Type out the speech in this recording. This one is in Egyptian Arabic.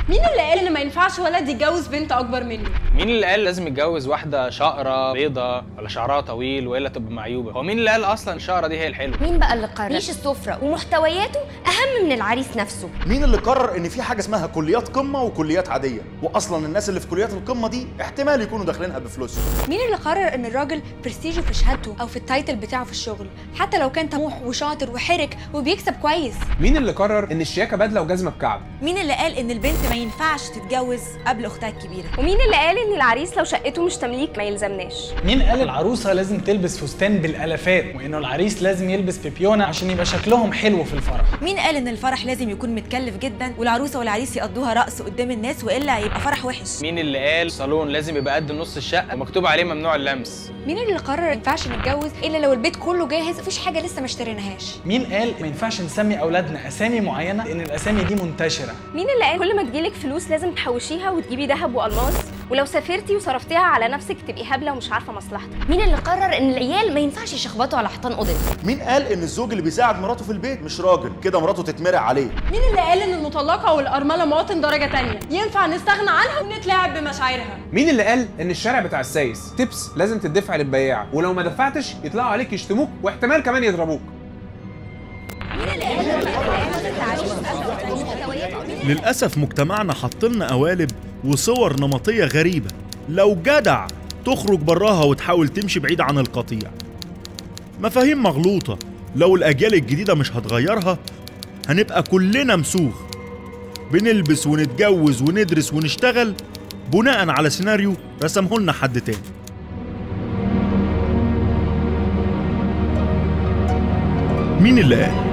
مين اللي قال ان ما ينفعش ولد يتجوز بنت اكبر منه مين اللي قال لازم يتجوز واحده شقره بيضه ولا شعرها طويل والا تبقى معيوبه هو مين اللي قال اصلا الشقره دي هي الحلوه مين بقى اللي قرر ريش السفرة ومحتوياته أهم من العريس نفسه مين اللي قرر ان في حاجه اسمها كليات قمه وكليات عاديه واصلا الناس اللي في كليات القمه دي احتمال يكونوا داخلينها بفلوسهم مين اللي قرر ان الراجل برستيجه في شهادته او في التايتل بتاعه في الشغل حتى لو كان طموح وشاطر وحرك وبيكسب كويس مين اللي قرر ان الشياكه بدله وجزمه بكعب مين اللي قال ان البنت ما ينفعش تتجوز قبل اختها الكبيره ومين اللي قال إن العريس لو شقته مش تمليك ما يلزمناش مين قال العروسة لازم تلبس فستان بالالافات وانه العريس لازم يلبس بيبيونة عشان يبقى شكلهم حلو في الفرح مين قال ان الفرح لازم يكون متكلف جدا والعروسه والعريس يقضوها رقص قدام الناس والا هيبقى فرح وحش مين اللي قال صالون لازم يبقى قد نص الشقه ومكتوب عليه ممنوع اللمس مين اللي قرر ما ينفعش نتجوز الا لو البيت كله جاهز مفيش حاجه لسه ما اشتريناهاش مين قال ما ينفعش نسمي اولادنا اسامي معينه لان الاسامي دي منتشره مين اللي قال كل ما تجيلك فلوس لازم تحوشيها وتجيبي ذهب والماس ولو سافرتي وصرفتيها على نفسك تبقي هبله ومش عارفه مصلحتك مين اللي قرر ان العيال ما ينفعش يشخبطوا على حيطان اوضتهم مين قال ان الزوج اللي بيساعد مراته في البيت مش راجل كده مراته تتمرع عليه مين اللي قال ان المطلقه والارمله مواطن درجه تانية ينفع نستغنى عنها ونتلاعب بمشاعرها مين اللي قال ان الشارع بتاع السايس تبس لازم تدفع للبياع ولو ما دفعتش يطلعوا عليك يشتموك واحتمال كمان يضربوك للأسف مجتمعنا حطلنا قوالب وصور نمطية غريبة لو جدع تخرج براها وتحاول تمشي بعيد عن القطيع مفاهيم مغلوطة لو الأجيال الجديدة مش هتغيرها هنبقى كلنا مسوخ بنلبس ونتجوز وندرس ونشتغل بناء على سيناريو رسمه لنا حد تاني مين اللي قال